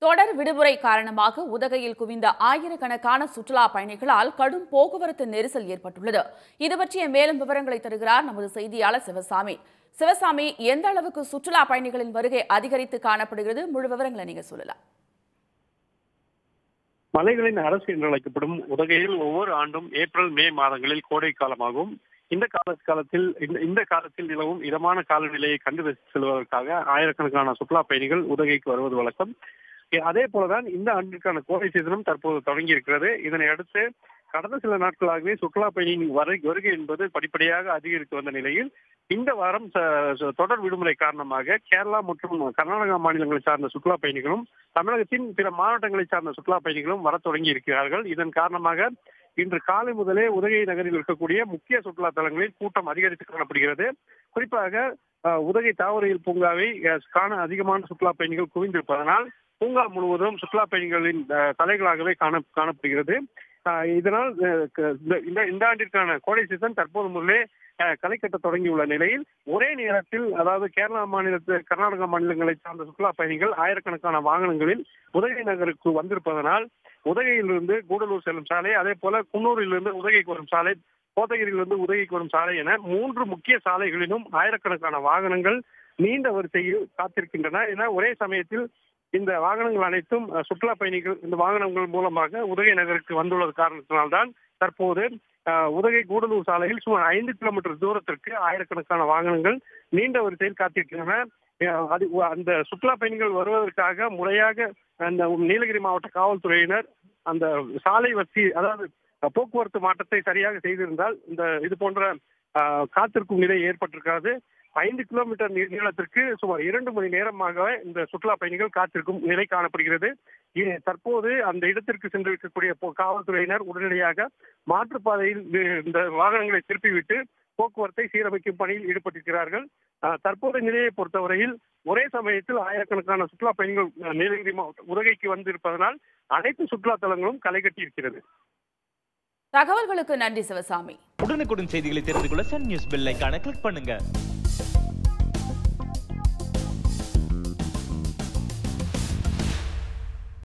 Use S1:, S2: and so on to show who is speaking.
S1: தொடர் விடுமுறை காரணமாக உதகையில் குவிந்த ஆயிரக்கணக்கான சுற்றுலா பயணிகளால் கடும் போக்குவரத்து நெரிசல் ஏற்பட்டுள்ளது இது பற்றிய மேலும் விவரங்களை தருகிறார் நமது செய்தியாளர் சிவசாமி சிவசாமி எந்த அளவுக்கு சுற்றுலா பயணிகளின் வருகை அதிகரித்து காணப்படுகிறது முழு விவரங்களை நீங்க சொல்லலாம்
S2: மலைகளின் அரசு என்று அழைக்கப்படும் உதகையில் ஒவ்வொரு ஆண்டும் ஏப்ரல் மே மாதங்களில் கோடை காலமாகும் இந்த கால காலத்தில் இந்த இந்த காலத்தில் நிலவும் இதமான காலநிலையை கண்டு ரசித்து செல்வதற்காக ஆயிரக்கணக்கான சுற்றுலா பயணிகள் உதகைக்கு வருவது வழக்கம் அதே போலதான் இந்த ஆண்டிற்கான கோடை சீசனும் தற்போது தொடங்கி இருக்கிறது இதனை அடுத்து கடந்த சில நாட்களாகவே சுற்றுலா பயணியின் வரை வருகை என்பது படிப்படியாக அதிகரித்து வந்த நிலையில் இந்த வாரம் ச- ச- தொடர் விடுமுறை காரணமாக கேரளா மற்றும் கர்நாடகா மாநிலங்களை சார்ந்த சுற்றுலா பயணிகளும் தமிழகத்தின் பிற மாவட்டங்களை சார்ந்த சுற்றுலா பயணிகளும் வரத் தொடங்கி இருக்கிறார்கள் இதன் காரணமாக இன்று காலை முதலே உதகை நகரில் இருக்கக்கூடிய முக்கிய சுற்றுலா தலங்களில் கூட்டம் அதிகரித்து காணப்படுகிறது குறிப்பாக அஹ், உதகை தாவரையில் பூங்காவை அஹ், காண அதிகமான சுற்றுலா பயணிகள் குவிந்திருப்பதனால் பூங்கா முழுவதும் சுற்றுலா பயணிகளின் அஹ், தலைகளாகவே காண காணப்படுகிறது அஹ், இதனால் அஹ், க- இந்த- இந்த இந்த ஆண்டிற்கான கோடை சீசன் தற்போது முதலே அஹ், களை கட்ட தொடங்கியுள்ள நிலையில் ஒரே நேரத்தில் அதாவது கேரளா மாநிலத்து கர்நாடகா மாநிலங்களை சார்ந்த சுற்றுலா பயணிகள் ஆயிரக்கணக்கான வாகனங்களில் உதகை நகருக்கு வந்திருப்பதனால் உதகையிலிருந்து கூடலூர் செல்லும் சாலை அதே போல குன்னூரிலிருந்து உதகைக்கு வரும் சாலை கோத்தகிரியிலிருந்து உதகைக்கு வரும் சாலை என மூன்று முக்கிய சாலைகளிலும் ஆயிரக்கணக்கான வாகனங்கள் நீண்ட வரிசையில் காத்திருக்கின்றன என ஒரே சமயத்தில் இந்த வாகனங்கள் அனைத்தும் அஹ், சுற்றுலா பயணிகள் இந்த வாகனங்கள் மூலமாக உதகை நகருக்கு வந்துள்ளது காரணத்தினால்தான் தற்போது அஹ், உதகை கூடலூர் சாலையில் சுமார் ஐந்து கிலோமீட்டர் தூரத்திற்கு ஆயிரக்கணக்கான வாகனங்கள் நீண்ட வரிசையில் காத்திருக்கின்றன அஹ், அது அந்த சுற்றுலா பயணிகள் வருவதற்காக முறையாக அந்த நீலகிரி மாவட்ட காவல்துறையினர் அந்த சாலை வசி அதாவது அஹ், போக்குவரத்து மாற்றத்தை சரியாக செய்திருந்தால் இந்த இது போன்ற அஹ், காத்திருக்கும் நிலை ஏற்பட்டிருக்காது ஐந்து கிலோமீட்டர் நீ- நீளத்திற்கு சுமார் இரண்டு மணி நேரமாகவே இந்த சுற்றுலா பயணிகள் காத்திருக்கும் நிலை காணப்படுகிறது இ- தற்போது அந்த இடத்திற்கு சென்று இருக்கக்கூடிய போ- காவல்துறையினர் உடனடியாக மாற்றுப்பாதையில் வி- இந்த வாகனங்களை திருப்பிவிட்டு போக்குவரத்தை சீரமைக்கும் பணியில் ஈடுபட்டிருக்கிறார்கள் அஹ், தற்போதைய நிலையை பொறுத்தவரையில் ஒரே சமயத்தில் ஆயிரக்கணக்கான சுற்றுலா பயணிகள் அஹ், நீலகிரி மாவட்டம் உதகைக்கு வந்திருப்பதனால் அனைத்து சுற்றுலா தலங்களும் களை கட்டி இருக்கிறது
S1: தகவல்களுக்கு நன்றி சிவசாமி
S3: உடனுக்குடன் செய்திகளை தெரிந்து கொள்ள சன் நியூஸ் பெல் ஐகானை கிளிக் பண்ணுங்க